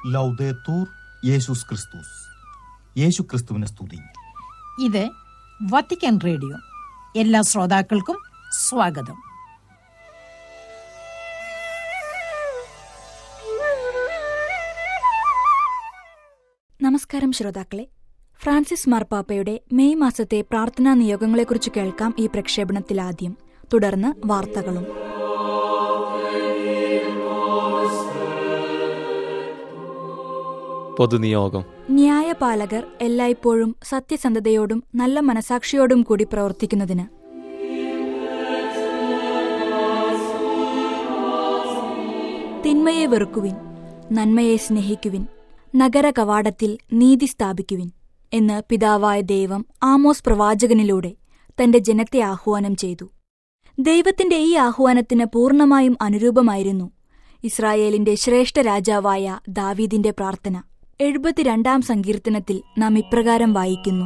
ലൗദേത്തൂർ യേശുസ് ക്രിസ്തുസ് യേശു ക്രിസ്തുവിനെ സ്തുതി ഇത് വത്തിക്കാൻ റേഡിയോ എല്ലാ ശ്രോതാക്കൾക്കും സ്വാഗതം നമസ്കാരം ശ്രോതാക്കളെ ഫ്രാൻസിസ് മാർപ്പാപ്പയുടെ മെയ് മാസത്തെ പ്രാർത്ഥനാ നിയോഗങ്ങളെക്കുറിച്ച് കേൾക്കാം ഈ പ്രക്ഷേപണത്തിൽ ആദ്യം തുടർന്ന് വാർത്തകളും പൊതുനിയോഗം ന്യായപാലകർ എല്ലായ്പ്പോഴും സത്യസന്ധതയോടും നല്ല മനസാക്ഷിയോടും കൂടി പ്രവർത്തിക്കുന്നതിന് തിന്മയെ വെറുക്കുവിൻ നന്മയെ സ്നേഹിക്കുവിൻ നഗര കവാടത്തിൽ നീതി സ്ഥാപിക്കുവിൻ എന്ന് പിതാവായ ദൈവം ആമോസ് പ്രവാചകനിലൂടെ തന്റെ ജനത്തെ ആഹ്വാനം ചെയ്തു ദൈവത്തിന്റെ ഈ ആഹ്വാനത്തിന് പൂർണ്ണമായും അനുരൂപമായിരുന്നു ഇസ്രായേലിന്റെ ശ്രേഷ്ഠ രാജാവായ ദാവീദിന്റെ പ്രാർത്ഥന എഴുപത്തിരണ്ടാം സങ്കീർത്തനത്തിൽ നാം ഇപ്രകാരം വായിക്കുന്നു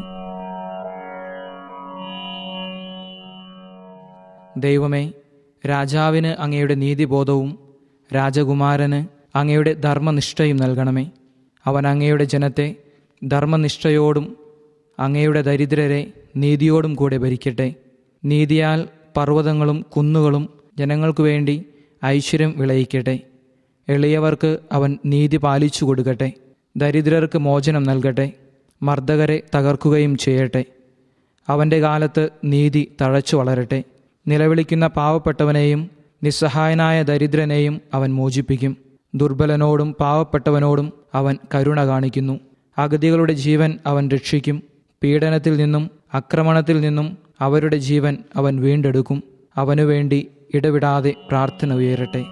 ദൈവമേ രാജാവിന് അങ്ങയുടെ നീതിബോധവും രാജകുമാരന് അങ്ങയുടെ ധർമ്മനിഷ്ഠയും നൽകണമേ അവൻ അങ്ങയുടെ ജനത്തെ ധർമ്മനിഷ്ഠയോടും അങ്ങയുടെ ദരിദ്രരെ നീതിയോടും കൂടെ ഭരിക്കട്ടെ നീതിയാൽ പർവ്വതങ്ങളും കുന്നുകളും ജനങ്ങൾക്കു വേണ്ടി ഐശ്വര്യം വിളയിക്കട്ടെ എളിയവർക്ക് അവൻ നീതി പാലിച്ചു കൊടുക്കട്ടെ ദരിദ്രർക്ക് മോചനം നൽകട്ടെ മർദ്ദകരെ തകർക്കുകയും ചെയ്യട്ടെ അവൻ്റെ കാലത്ത് നീതി തഴച്ചു വളരട്ടെ നിലവിളിക്കുന്ന പാവപ്പെട്ടവനെയും നിസ്സഹായനായ ദരിദ്രനെയും അവൻ മോചിപ്പിക്കും ദുർബലനോടും പാവപ്പെട്ടവനോടും അവൻ കരുണ കാണിക്കുന്നു അഗതികളുടെ ജീവൻ അവൻ രക്ഷിക്കും പീഡനത്തിൽ നിന്നും ആക്രമണത്തിൽ നിന്നും അവരുടെ ജീവൻ അവൻ വീണ്ടെടുക്കും അവനുവേണ്ടി ഇടവിടാതെ പ്രാർത്ഥന ഉയരട്ടെ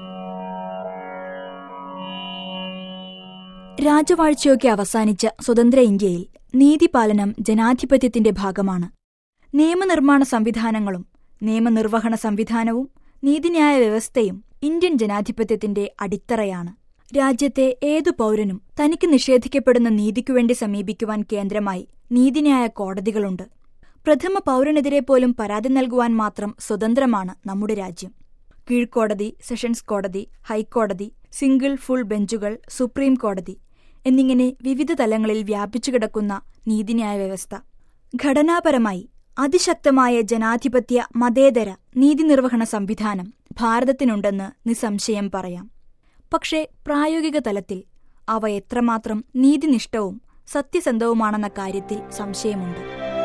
രാജവാഴ്ചയൊക്കെ അവസാനിച്ച സ്വതന്ത്ര ഇന്ത്യയിൽ നീതിപാലനം ജനാധിപത്യത്തിന്റെ ഭാഗമാണ് നിയമനിർമ്മാണ സംവിധാനങ്ങളും നിയമനിർവഹണ സംവിധാനവും നീതിന്യായ വ്യവസ്ഥയും ഇന്ത്യൻ ജനാധിപത്യത്തിന്റെ അടിത്തറയാണ് രാജ്യത്തെ ഏതു പൗരനും തനിക്ക് നിഷേധിക്കപ്പെടുന്ന നീതിക്കുവേണ്ടി സമീപിക്കുവാൻ കേന്ദ്രമായി നീതിന്യായ കോടതികളുണ്ട് പ്രഥമ പൗരനെതിരെ പോലും പരാതി നൽകുവാൻ മാത്രം സ്വതന്ത്രമാണ് നമ്മുടെ രാജ്യം കീഴ്ക്കോടതി സെഷൻസ് കോടതി ഹൈക്കോടതി സിംഗിൾ ഫുൾ ബെഞ്ചുകൾ സുപ്രീം കോടതി എന്നിങ്ങനെ വിവിധ തലങ്ങളിൽ വ്യാപിച്ചു കിടക്കുന്ന നീതിന്യായ വ്യവസ്ഥ ഘടനാപരമായി അതിശക്തമായ ജനാധിപത്യ മതേതര നീതിനിർവഹണ സംവിധാനം ഭാരതത്തിനുണ്ടെന്ന് നിസ്സംശയം പറയാം പക്ഷേ പ്രായോഗിക തലത്തിൽ അവ എത്രമാത്രം നീതിനിഷ്ഠവും സത്യസന്ധവുമാണെന്ന കാര്യത്തിൽ സംശയമുണ്ട്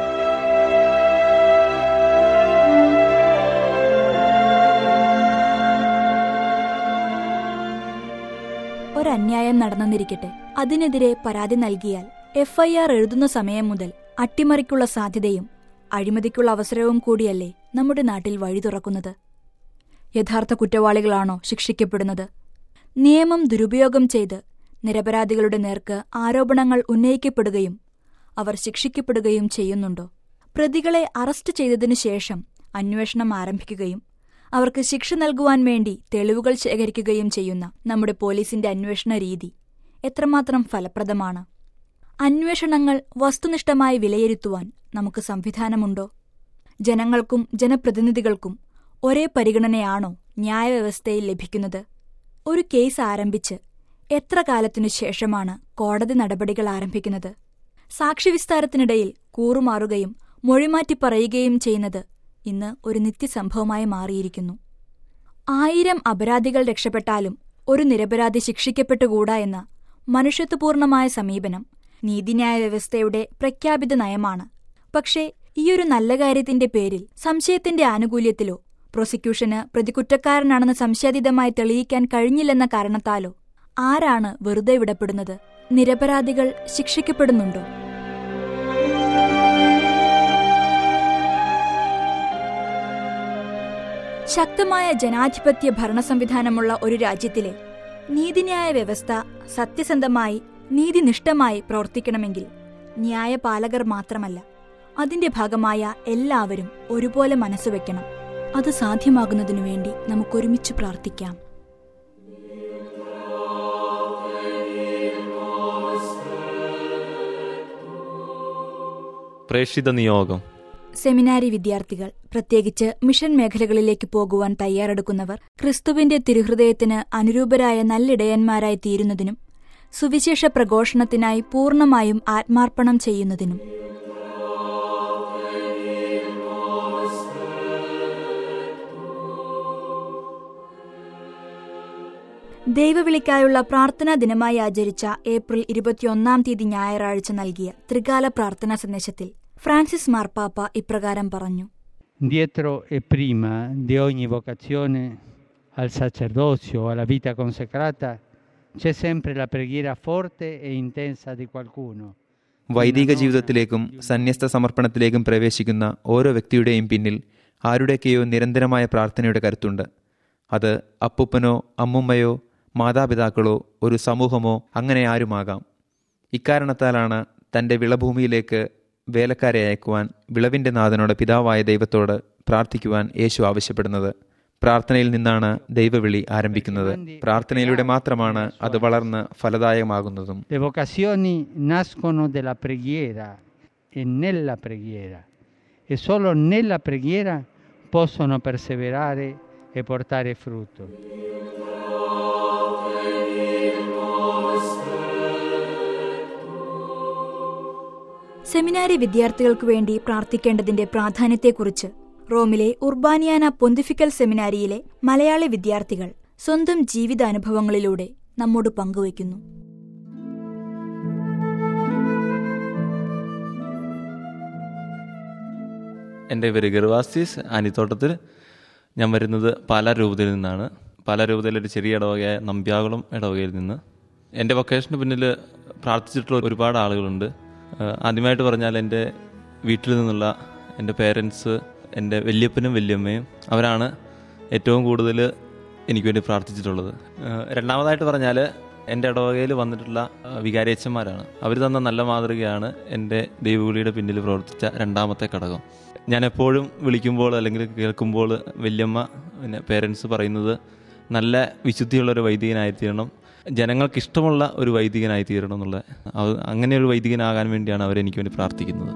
ഒരന്യായം നടന്നെന്നിരിക്കട്ടെ അതിനെതിരെ പരാതി നൽകിയാൽ എഫ്ഐആർ എഴുതുന്ന സമയം മുതൽ അട്ടിമറിക്കുള്ള സാധ്യതയും അഴിമതിക്കുള്ള അവസരവും കൂടിയല്ലേ നമ്മുടെ നാട്ടിൽ വഴി തുറക്കുന്നത് യഥാർത്ഥ കുറ്റവാളികളാണോ ശിക്ഷിക്കപ്പെടുന്നത് നിയമം ദുരുപയോഗം ചെയ്ത് നിരപരാധികളുടെ നേർക്ക് ആരോപണങ്ങൾ ഉന്നയിക്കപ്പെടുകയും അവർ ശിക്ഷിക്കപ്പെടുകയും ചെയ്യുന്നുണ്ടോ പ്രതികളെ അറസ്റ്റ് ചെയ്തതിനു ശേഷം അന്വേഷണം ആരംഭിക്കുകയും അവർക്ക് ശിക്ഷ നൽകുവാൻ വേണ്ടി തെളിവുകൾ ശേഖരിക്കുകയും ചെയ്യുന്ന നമ്മുടെ പോലീസിന്റെ അന്വേഷണ രീതി എത്രമാത്രം ഫലപ്രദമാണ് അന്വേഷണങ്ങൾ വസ്തുനിഷ്ഠമായി വിലയിരുത്തുവാൻ നമുക്ക് സംവിധാനമുണ്ടോ ജനങ്ങൾക്കും ജനപ്രതിനിധികൾക്കും ഒരേ പരിഗണനയാണോ ന്യായവ്യവസ്ഥയിൽ ലഭിക്കുന്നത് ഒരു കേസ് ആരംഭിച്ച് എത്ര കാലത്തിനു ശേഷമാണ് കോടതി നടപടികൾ ആരംഭിക്കുന്നത് സാക്ഷിവിസ്താരത്തിനിടയിൽ കൂറുമാറുകയും മൊഴിമാറ്റി പറയുകയും ചെയ്യുന്നത് ഇന്ന് ഒരു നിത്യസംഭവമായി മാറിയിരിക്കുന്നു ആയിരം അപരാധികൾ രക്ഷപ്പെട്ടാലും ഒരു നിരപരാധി ശിക്ഷിക്കപ്പെട്ടുകൂടാ എന്ന മനുഷ്യത്വപൂർണമായ സമീപനം നീതിന്യായ വ്യവസ്ഥയുടെ പ്രഖ്യാപിത നയമാണ് പക്ഷേ ഈയൊരു നല്ല കാര്യത്തിന്റെ പേരിൽ സംശയത്തിന്റെ ആനുകൂല്യത്തിലോ പ്രോസിക്യൂഷന് പ്രതികുറ്റക്കാരനാണെന്ന് സംശയാതീതമായി തെളിയിക്കാൻ കഴിഞ്ഞില്ലെന്ന കാരണത്താലോ ആരാണ് വെറുതെ വിടപ്പെടുന്നത് നിരപരാധികൾ ശിക്ഷിക്കപ്പെടുന്നുണ്ടോ ശക്തമായ ജനാധിപത്യ ഭരണ സംവിധാനമുള്ള ഒരു രാജ്യത്തിലെ നീതിന്യായ വ്യവസ്ഥ സത്യസന്ധമായി നീതിനിഷ്ഠമായി പ്രവർത്തിക്കണമെങ്കിൽ ന്യായപാലകർ മാത്രമല്ല അതിന്റെ ഭാഗമായ എല്ലാവരും ഒരുപോലെ മനസ്സുവെക്കണം അത് സാധ്യമാകുന്നതിനു വേണ്ടി നമുക്കൊരുമിച്ച് പ്രാർത്ഥിക്കാം പ്രേക്ഷിത നിയോഗം സെമിനാരി വിദ്യാർത്ഥികൾ പ്രത്യേകിച്ച് മിഷൻ മേഖലകളിലേക്ക് പോകുവാൻ തയ്യാറെടുക്കുന്നവർ ക്രിസ്തുവിന്റെ തിരുഹൃദയത്തിന് അനുരൂപരായ നല്ലിടയന്മാരായി തീരുന്നതിനും സുവിശേഷ പ്രഘോഷണത്തിനായി പൂർണ്ണമായും ആത്മാർപ്പണം ചെയ്യുന്നതിനും ദൈവവിളിക്കായുള്ള പ്രാർത്ഥനാ ദിനമായി ആചരിച്ച ഏപ്രിൽ ഇരുപത്തിയൊന്നാം തീയതി ഞായറാഴ്ച നൽകിയ ത്രികാല പ്രാർത്ഥനാ സന്ദേശത്തിൽ ഫ്രാൻസിസ് മാർപ്പാപ്പ ഇപ്രകാരം പറഞ്ഞു Dietro e prima di ogni vocazione al sacerdozio o alla vita consacrata c'è sempre la preghiera forte e intensa di qualcuno. വൈദിക ജീവിതത്തിലേക്കും സന്യസ്ത സമർപ്പണത്തിലേക്കും പ്രവേശിക്കുന്ന ഓരോ വ്യക്തിയുടെയും പിന്നിൽ ആരുടെയൊക്കെയോ നിരന്തരമായ പ്രാർത്ഥനയുടെ കരുത്തുണ്ട് അത് അപ്പൂപ്പനോ അമ്മുമ്മയോ മാതാപിതാക്കളോ ഒരു സമൂഹമോ അങ്ങനെ ആരുമാകാം ഇക്കാരണത്താലാണ് തൻ്റെ വിളഭൂമിയിലേക്ക് വേലക്കാരെ അയക്കുവാൻ വിളവിൻ്റെ നാഥനോട് പിതാവായ ദൈവത്തോട് പ്രാർത്ഥിക്കുവാൻ യേശു ആവശ്യപ്പെടുന്നത് പ്രാർത്ഥനയിൽ നിന്നാണ് ദൈവവിളി ആരംഭിക്കുന്നത് പ്രാർത്ഥനയിലൂടെ മാത്രമാണ് അത് വളർന്ന് ഫലദായകമാകുന്നതും Le vocazioni nascono dalla preghiera e nella preghiera e solo nella preghiera possono perseverare e portare frutto. സെമിനാരി വിദ്യാർത്ഥികൾക്കു വേണ്ടി പ്രാർത്ഥിക്കേണ്ടതിന്റെ പ്രാധാന്യത്തെക്കുറിച്ച് റോമിലെ ഉർബാനിയാന പൊന്തിഫിക്കൽ സെമിനാരിയിലെ മലയാളി വിദ്യാർത്ഥികൾ സ്വന്തം ജീവിതാനുഭവങ്ങളിലൂടെ നമ്മോട് പങ്കുവയ്ക്കുന്നു എൻ്റെ പേര് ഗർവാസിസ് ആനിത്തോട്ടത്തിൽ ഞാൻ വരുന്നത് പാലാ രൂപതയിൽ നിന്നാണ് പാലാ രൂപതയിലെ ഒരു ചെറിയ ഇടവകയായ നമ്പ്യാകുളം ഇടവകയിൽ നിന്ന് എൻ്റെ വൊക്കേഷന് പിന്നിൽ പ്രാർത്ഥിച്ചിട്ടുള്ള ഒരുപാട് ആളുകളുണ്ട് ആഹ് ആദ്യമായിട്ട് പറഞ്ഞാൽ എൻ്റെ വീട്ടിൽ നിന്നുള്ള എൻ്റെ പേരൻസ് എൻ്റെ വല്യപ്പനും വല്യമ്മയും അവരാണ് ഏറ്റവും കൂടുതൽ എനിക്ക് വേണ്ടി പ്രാർത്ഥിച്ചിട്ടുള്ളത് ആഹ് രണ്ടാമതായിട്ട് പറഞ്ഞാൽ എൻ്റെ ഇടവകയിൽ വന്നിട്ടുള്ള ആഹ് വികാരിയച്ഛന്മാരാണ് അവർ തന്ന നല്ല മാതൃകയാണ് എൻ്റെ ദൈവവിളിയുടെ പിന്നിൽ പ്രവർത്തിച്ച രണ്ടാമത്തെ ഘടകം ഞാൻ എപ്പോഴും വിളിക്കുമ്പോൾ അല്ലെങ്കിൽ കേൾക്കുമ്പോൾ വല്യമ്മ പിന്നെ പേരൻസ് പറയുന്നത് നല്ല വിശുദ്ധിയുള്ള ഒരു വൈദികനായി തീരണം ജനങ്ങൾക്ക് ഇഷ്ടമുള്ള ഒരു വൈദികനായി തീരണം എന്നുള്ള അത് അങ്ങനെ ഒരു വൈദികനാകാൻ വേണ്ടിയാണ് അവരെനിക്ക് വേണ്ടി പ്രാർത്ഥിക്കുന്നത്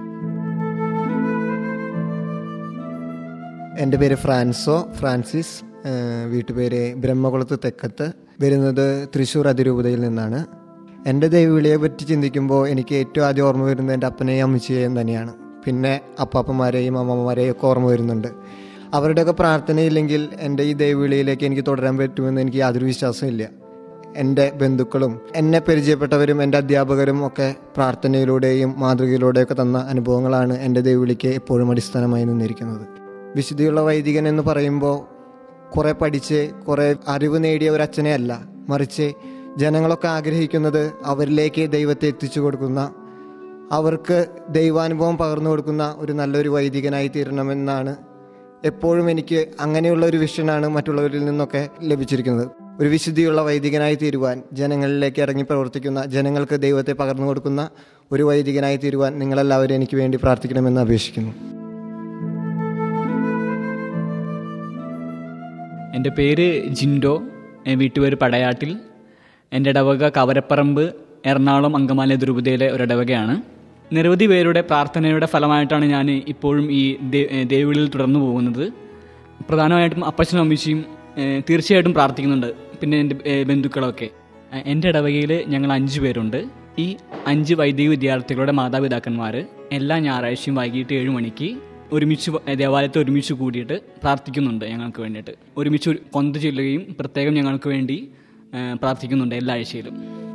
എൻ്റെ പേര് ഫ്രാൻസോ ഫ്രാൻസിസ് ഏഹ് വീട്ടുപേര് ബ്രഹ്മകുളത്ത് തെക്കത്ത് വരുന്നത് തൃശ്ശൂർ അതിരൂപതയിൽ നിന്നാണ് എൻ്റെ ദൈവവിളിയെ പറ്റി ചിന്തിക്കുമ്പോൾ എനിക്ക് ഏറ്റവും ആദ്യം ഓർമ്മ വരുന്നത് എൻ്റെ അപ്പനെയും അമ്മച്ചിയെയും തന്നെയാണ് പിന്നെ അപ്പാപ്പന്മാരെയും അമ്മമ്മമാരെയും ഒക്കെ ഓർമ്മ വരുന്നുണ്ട് അവരുടെയൊക്കെ പ്രാർത്ഥനയില്ലെങ്കിൽ എൻ്റെ ഈ ദൈവവിളിയിലേക്ക് എനിക്ക് തുടരാൻ പറ്റുമെന്ന് എനിക്ക് യാതൊരു വിശ്വാസമില്ല എൻ്റെ ബന്ധുക്കളും എന്നെ പരിചയപ്പെട്ടവരും എൻ്റെ അധ്യാപകരും ഒക്കെ പ്രാർത്ഥനയിലൂടെയും മാതൃകയിലൂടെയൊക്കെ തന്ന അനുഭവങ്ങളാണ് എൻ്റെ ദൈവവിളിക്ക് എപ്പോഴും അടിസ്ഥാനമായി നിന്നിരിക്കുന്നത് വിശുദ്ധിയുള്ള വൈദികൻ എന്ന് പറയുമ്പോൾ കുറേ പഠിച്ച് കുറേ അറിവ് നേടിയ ഒരു അച്ഛനെ അല്ല മറിച്ച് ജനങ്ങളൊക്കെ ആഗ്രഹിക്കുന്നത് അവരിലേക്ക് ദൈവത്തെ എത്തിച്ചു കൊടുക്കുന്ന അവർക്ക് ദൈവാനുഭവം പകർന്നു കൊടുക്കുന്ന ഒരു നല്ലൊരു വൈദികനായി തീരണമെന്നാണ് എപ്പോഴും എനിക്ക് അങ്ങനെയുള്ള ഒരു വിഷനാണ് മറ്റുള്ളവരിൽ നിന്നൊക്കെ ലഭിച്ചിരിക്കുന്നത് ഒരു വിശുദ്ധിയുള്ള വൈദികനായി തീരുവാൻ ജനങ്ങളിലേക്ക് ഇറങ്ങി പ്രവർത്തിക്കുന്ന ജനങ്ങൾക്ക് ദൈവത്തെ പകർന്നു കൊടുക്കുന്ന ഒരു വൈദികനായി തീരുവാൻ നിങ്ങളെല്ലാവരും എനിക്ക് വേണ്ടി പ്രാർത്ഥിക്കണമെന്ന് അപേക്ഷിക്കുന്നു എൻ്റെ പേര് ജിൻഡോ എൻ്റെ വീട്ടുപേര് പടയാട്ടിൽ എൻ്റെ ഇടവക കവരപ്പറമ്പ് എറണാകുളം അങ്കമാലി ദ്രുപതയിലെ ഒരു ഇടവകയാണ് നിരവധി പേരുടെ പ്രാർത്ഥനയുടെ ഫലമായിട്ടാണ് ഞാൻ ഇപ്പോഴും ഈ ദേവിളിൽ തുടർന്നു പോകുന്നത് പ്രധാനമായിട്ടും അപ്പച്ചനും അമ്മച്ചിയും ഏഹ്, തീർച്ചയായിട്ടും പ്രാർത്ഥിക്കുന്നുണ്ട് പിന്നെ എൻ്റെ ഏഹ്, ബന്ധുക്കളൊക്കെ ഏഹ്, എൻ്റെ ഇടവകയിൽ ഞങ്ങൾ അഞ്ച് പേരുണ്ട് ഈ അഞ്ച് വൈദിക വിദ്യാർത്ഥികളുടെ മാതാപിതാക്കന്മാർ എല്ലാ ഞായറാഴ്ചയും വൈകിട്ട് ഏഴ് മണിക്ക് ഒരുമിച്ച് വ- ദേവാലയത്തിൽ ഒരുമിച്ച് കൂടിയിട്ട് പ്രാർത്ഥിക്കുന്നുണ്ട് ഞങ്ങൾക്ക് വേണ്ടിയിട്ട് ഒരുമിച്ച് ഒരു കൊന്ത ചൊല്ലുകയും പ്രത്യേകം ഞങ്ങൾക്ക് വേണ്ടി ഏഹ്, പ്രാർത്ഥിക്കുന്നുണ്ട് എല്ലാ ആഴ്ചയിലും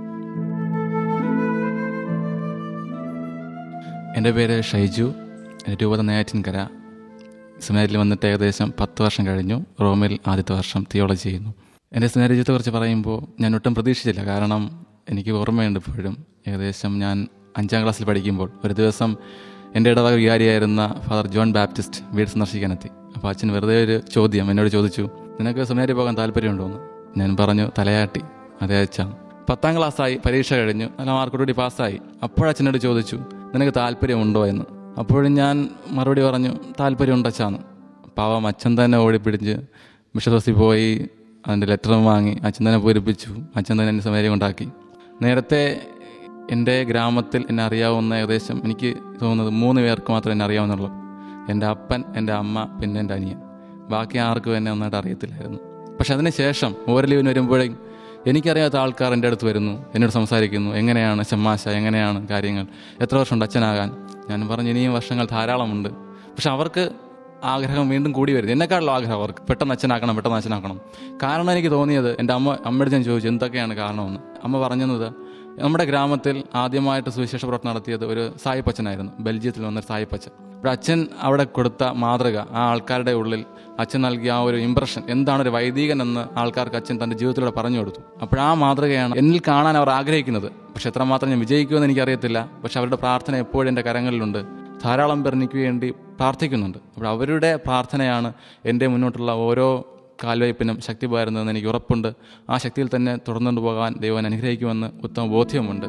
എൻ്റെ പേര് ഷൈജു രൂപത നെയ്യാറ്റിൻകര സെമിനാരിൽ വന്നിട്ട് ഏകദേശം പത്ത് വർഷം കഴിഞ്ഞു റോമിൽ ആദ്യത്തെ വർഷം തിയോളജി ചെയ്യുന്നു എൻ്റെ സെമിനാരി ജീവിതത്തെക്കുറിച്ച് പറയുമ്പോൾ ഞാൻ ഒട്ടും പ്രതീക്ഷിച്ചില്ല കാരണം എനിക്ക് ഓർമ്മയുണ്ട് ഇപ്പോഴും ഏകദേശം ഞാൻ അഞ്ചാം ക്ലാസ്സിൽ പഠിക്കുമ്പോൾ ഒരു ദിവസം എൻ്റെ ഇടവക വികാരിയായിരുന്ന ഫാദർ ജോൺ ബാപ്റ്റിസ്റ്റ് വീട് സന്ദർശിക്കാനെത്തി അപ്പോൾ അച്ഛൻ വെറുതെ ഒരു ചോദ്യം എന്നോട് ചോദിച്ചു നിനക്ക് സെമിനാരി പോകാൻ താല്പര്യമുണ്ടോയെന്ന് ഞാൻ പറഞ്ഞു തലയാട്ടി അതേ അച്ഛാണ് പത്താം ക്ലാസ്സായി പരീക്ഷ കഴിഞ്ഞു നല്ല മാർക്കോടുകൂടി പാസ്സായി അപ്പോഴച്ഛനോട് ചോദിച്ചു നിനക്ക് താല്പര്യമുണ്ടോ എന്ന് അപ്പോഴും ഞാൻ മറുപടി പറഞ്ഞു താല്പര്യമുണ്ട് അച്ഛാന്ന് പാവം അച്ഛൻ തന്നെ ഓടിപ്പിടിച്ച് ബിഷപ്പ് പോയി അതിൻ്റെ ലെറ്ററും വാങ്ങി അച്ഛൻ തന്നെ പൂരിപ്പിച്ചു അച്ഛൻ തന്നെ എന്നെ സമയം കൊണ്ടാക്കി നേരത്തെ എൻ്റെ ഗ്രാമത്തിൽ എന്നെ അറിയാവുന്ന ഏകദേശം എനിക്ക് തോന്നുന്നത് മൂന്ന് പേർക്ക് മാത്രമേ എന്നെ അറിയാവുന്നുള്ളൂ എൻ്റെ അപ്പൻ എൻ്റെ അമ്മ പിന്നെ എൻ്റെ അനിയൻ ബാക്കി ആർക്കും എന്നെ നന്നായിട്ട് അറിയത്തില്ലായിരുന്നു പക്ഷെ അതിന് ശേഷം ഓരോ ലീവിന് വരുമ്പോഴേക്കും എനിക്കറിയാത്ത ആൾക്കാർ എൻ്റെ അടുത്ത് വരുന്നു എന്നോട് സംസാരിക്കുന്നു എങ്ങനെയാണ് ചെമ്മാശ എങ്ങനെയാണ് കാര്യങ്ങൾ എത്ര വർഷമുണ്ട് അച്ഛനാകാൻ ഞാൻ പറഞ്ഞു ഇനിയും വർഷങ്ങൾ ധാരാളമുണ്ട് പക്ഷെ അവർക്ക് ആഗ്രഹം വീണ്ടും കൂടി വരുന്നു എന്നെക്കാളുള്ള ആഗ്രഹം അവർക്ക് പെട്ടെന്ന് അച്ഛനാക്കണം പെട്ടെന്ന് അച്ഛനാക്കണം കാരണം എനിക്ക് തോന്നിയത് എൻ്റെ അമ്മ അമ്മയോട് ഞാൻ ചോദിച്ചു എന്തൊക്കെയാണ് കാരണമെന്ന് അമ്മ പറഞ്ഞത് നമ്മുടെ ഗ്രാമത്തിൽ ആദ്യമായിട്ട് സുവിശേഷ പ്രവർത്തനം നടത്തിയത് ഒരു സായിപ്പച്ചനായിരുന്നു ബെൽജിയത്തിൽ വന്നൊരു സായിപ്പച്ചൻ അപ്പോൾ അച്ഛൻ അവിടെ കൊടുത്ത മാതൃക ആ ആൾക്കാരുടെ ഉള്ളിൽ അച്ഛൻ നൽകിയ ആ ഒരു ഇമ്പ്രഷൻ എന്താണ് ഒരു വൈദികൻ എന്ന് ആൾക്കാർക്ക് അച്ഛൻ തൻ്റെ ജീവിതത്തിലൂടെ പറഞ്ഞു കൊടുത്തു അപ്പോൾ ആ മാതൃകയാണ് എന്നിൽ കാണാൻ അവർ ആഗ്രഹിക്കുന്നത് പക്ഷെ എത്രമാത്രം ഞാൻ വിജയിക്കുമെന്ന് എനിക്കറിയത്തില്ല പക്ഷെ അവരുടെ പ്രാർത്ഥന എപ്പോഴും എൻ്റെ കരങ്ങളിലുണ്ട് ധാരാളം പേർ എനിക്ക് വേണ്ടി പ്രാർത്ഥിക്കുന്നുണ്ട് അപ്പോൾ അവരുടെ പ്രാർത്ഥനയാണ് എൻ്റെ മുന്നോട്ടുള്ള ഓരോ കാൽവയ്പ്പിനും ശക്തി പകരുന്നതെന്ന് എനിക്ക് ഉറപ്പുണ്ട് ആ ശക്തിയിൽ തന്നെ തുടർന്നുകൊണ്ട് പോകാൻ ദൈവം അനുഗ്രഹിക്കുമെന്ന് ഉത്തമ ബോധ്യമുണ്ട്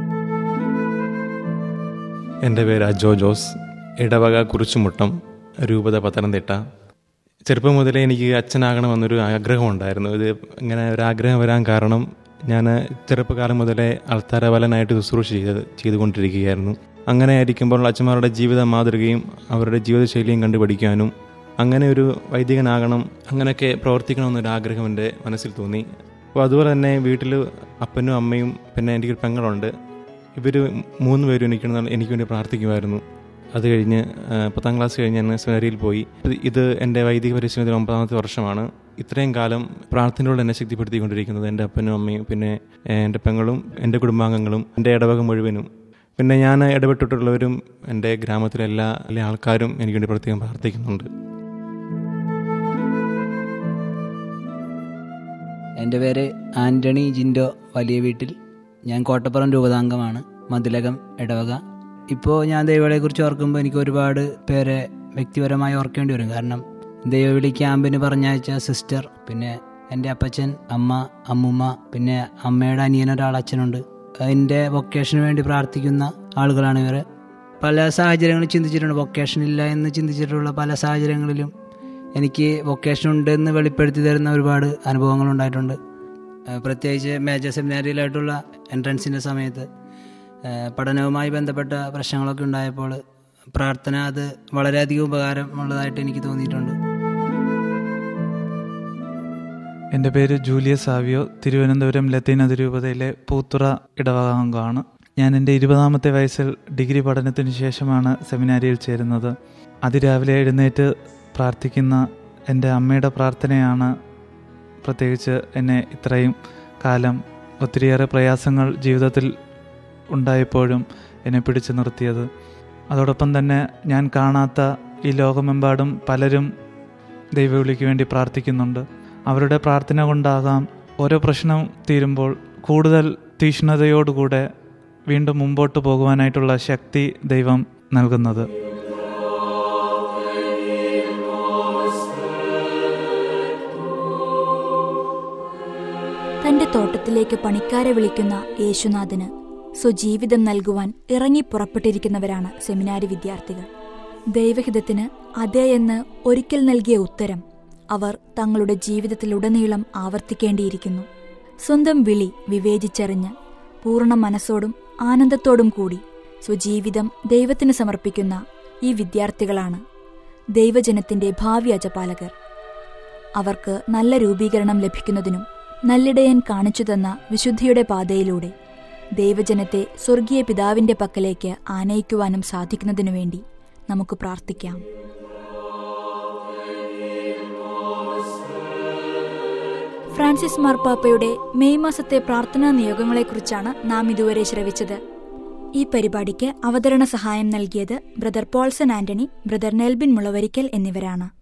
എൻ്റെ പേര് അജോ ജോസ് ഇടവക കുറിച്ചുമുട്ടം രൂപത പത്തനംതിട്ട ചെറുപ്പം മുതലേ എനിക്ക് അച്ഛനാകണമെന്നൊരു ആഗ്രഹമുണ്ടായിരുന്നു ഇത് ഇങ്ങനെ ഒരു ആഗ്രഹം വരാൻ കാരണം ഞാൻ ചെറുപ്പകാലം മുതലേ അൾത്താരവലനായിട്ട് ശുശ്രൂഷ ചെയ്ത് ചെയ്തുകൊണ്ടിരിക്കുകയായിരുന്നു അങ്ങനെ ആയിരിക്കുമ്പോൾ അച്ഛന്മാരുടെ ജീവിത മാതൃകയും അവരുടെ ജീവിതശൈലിയും കണ്ടുപഠിക്കാനും അങ്ങനെ ഒരു വൈദികനാകണം അങ്ങനെയൊക്കെ പ്രവർത്തിക്കണമെന്നൊരു ആഗ്രഹം എൻ്റെ മനസ്സിൽ തോന്നി അപ്പോൾ അതുപോലെ തന്നെ വീട്ടിൽ അപ്പനും അമ്മയും പിന്നെ എനിക്കൊരു പെങ്ങളുണ്ട് ഇവർ മൂന്ന് പേരും എനിക്ക് എനിക്ക് വേണ്ടി പ്രാർത്ഥിക്കുമായിരുന്നു അത് കഴിഞ്ഞ് ആ, പത്താം ക്ലാസ് കഴിഞ്ഞ് ഞാൻ സെമിനാരിയിൽ പോയി ഇത് ഇത് എൻ്റെ വൈദിക പരിശീലനത്തിൽ ഒമ്പതാമത്തെ വർഷമാണ് ഇത്രയും കാലം പ്രാർത്ഥനയോട് എന്നെ ശക്തിപ്പെടുത്തിക്കൊണ്ടിരിക്കുന്നത് എൻ്റെ അപ്പനും അമ്മയും പിന്നെ ഏ, എൻ്റെ പെങ്ങളും എൻ്റെ കുടുംബാംഗങ്ങളും എൻ്റെ ഇടവക മുഴുവനും പിന്നെ ഞാൻ ഇടപെട്ടിട്ടുള്ളവരും എൻ്റെ ഗ്രാമത്തിലെ എല്ലാ എല്ലാ ആൾക്കാരും എനിക്ക് വേണ്ടി പ്രത്യേകം പ്രാർത്ഥിക്കുന്നുണ്ട് എൻ്റെ പേര് ആൻ്റണി ജിൻഡോ വലിയ വീട്ടിൽ ഞാൻ കോട്ടപ്പുറം രൂപതാംഗമാണ് മതിലകം ഇടവക ഇപ്പോൾ ഞാൻ ദൈവവിളിയെക്കുറിച്ച് ഓർക്കുമ്പോൾ എനിക്ക് ഒരുപാട് പേരെ വ്യക്തിപരമായി ഓർക്കേണ്ടി വരും കാരണം ദൈവവിളി ക്യാമ്പിന് പറഞ്ഞയച്ച സിസ്റ്റർ പിന്നെ എൻ്റെ അപ്പച്ചൻ അമ്മ അമ്മുമ്മ പിന്നെ അമ്മയുടെ അനിയനൊരാൾ അച്ഛനുണ്ട് എൻ്റെ വൊക്കേഷന് വേണ്ടി പ്രാർത്ഥിക്കുന്ന ആളുകളാണ് ഇവർ പല സാഹചര്യങ്ങളും ചിന്തിച്ചിട്ടുണ്ട് വൊക്കേഷൻ ഇല്ല എന്ന് ചിന്തിച്ചിട്ടുള്ള പല സാഹചര്യങ്ങളിലും എനിക്ക് വൊക്കേഷൻ ഉണ്ടെന്ന് വെളിപ്പെടുത്തി തരുന്ന ഒരുപാട് അനുഭവങ്ങൾ ഉണ്ടായിട്ടുണ്ട് ഏഹ് പ്രത്യേകിച്ച് മേജർ സെമിനാരിയിലായിട്ടുള്ള എൻട്രൻസിൻ്റെ സമയത്ത് ഏഹ് പഠനവുമായി ബന്ധപ്പെട്ട പ്രശ്നങ്ങളൊക്കെ ഉണ്ടായപ്പോൾ പ്രാർത്ഥന അത് വളരെയധികം ഉപകാരമുള്ളതായിട്ട് എനിക്ക് തോന്നിയിട്ടുണ്ട് എൻ്റെ പേര് ജൂലിയസ് സാവിയോ തിരുവനന്തപുരം ലത്തീൻ അതിരൂപതയിലെ പൂത്തുറ ഇടവകാംഗമാണ് ഞാൻ എൻ്റെ ഇരുപതാമത്തെ വയസ്സിൽ ഡിഗ്രി പഠനത്തിന് ശേഷമാണ് സെമിനാരിയിൽ ചേരുന്നത് അതിരാവിലെ എഴുന്നേറ്റ് പ്രാർത്ഥിക്കുന്ന എൻ്റെ അമ്മയുടെ പ്രാർത്ഥനയാണ് പ്രത്യേകിച്ച് എന്നെ ഇത്രയും കാലം ഒത്തിരിയേറെ പ്രയാസങ്ങൾ ജീവിതത്തിൽ ഉണ്ടായപ്പോഴും എന്നെ പിടിച്ചു നിർത്തിയത് അതോടൊപ്പം തന്നെ ഞാൻ കാണാത്ത ഈ ലോകമെമ്പാടും പലരും ദൈവവിളിക്ക് വേണ്ടി പ്രാർത്ഥിക്കുന്നുണ്ട് അവരുടെ പ്രാർത്ഥന കൊണ്ടാകാം ഓരോ പ്രശ്നം തീരുമ്പോൾ കൂടുതൽ തീക്ഷ്ണതയോടുകൂടെ വീണ്ടും മുമ്പോട്ട് പോകുവാനായിട്ടുള്ള ശക്തി ദൈവം നൽകുന്നത് തന്റെ തോട്ടത്തിലേക്ക് പണിക്കാരെ വിളിക്കുന്ന യേശുനാഥന് സ്വജീവിതം നൽകുവാൻ ഇറങ്ങി പുറപ്പെട്ടിരിക്കുന്നവരാണ് സെമിനാരി വിദ്യാർത്ഥികൾ ദൈവഹിതത്തിന് അതെ എന്ന് ഒരിക്കൽ നൽകിയ ഉത്തരം അവർ തങ്ങളുടെ ജീവിതത്തിലുടനീളം ആവർത്തിക്കേണ്ടിയിരിക്കുന്നു സ്വന്തം വിളി വിവേചിച്ചറിഞ്ഞ് പൂർണ്ണ മനസ്സോടും ആനന്ദത്തോടും കൂടി സ്വജീവിതം ദൈവത്തിന് സമർപ്പിക്കുന്ന ഈ വിദ്യാർത്ഥികളാണ് ദൈവജനത്തിന്റെ ഭാവി അജപാലകർ അവർക്ക് നല്ല രൂപീകരണം ലഭിക്കുന്നതിനും നല്ലിടയൻ കാണിച്ചു തന്ന വിശുദ്ധിയുടെ പാതയിലൂടെ ദൈവജനത്തെ സ്വർഗീയ പിതാവിന്റെ പക്കലേക്ക് ആനയിക്കുവാനും സാധിക്കുന്നതിനു വേണ്ടി നമുക്ക് പ്രാർത്ഥിക്കാം ഫ്രാൻസിസ് മാർപ്പാപ്പയുടെ മെയ് മാസത്തെ പ്രാർത്ഥനാ നിയോഗങ്ങളെക്കുറിച്ചാണ് നാം ഇതുവരെ ശ്രവിച്ചത് ഈ പരിപാടിക്ക് അവതരണ സഹായം നൽകിയത് ബ്രദർ പോൾസൺ ആന്റണി ബ്രദർ നെൽബിൻ മുളവരിക്കൽ എന്നിവരാണ്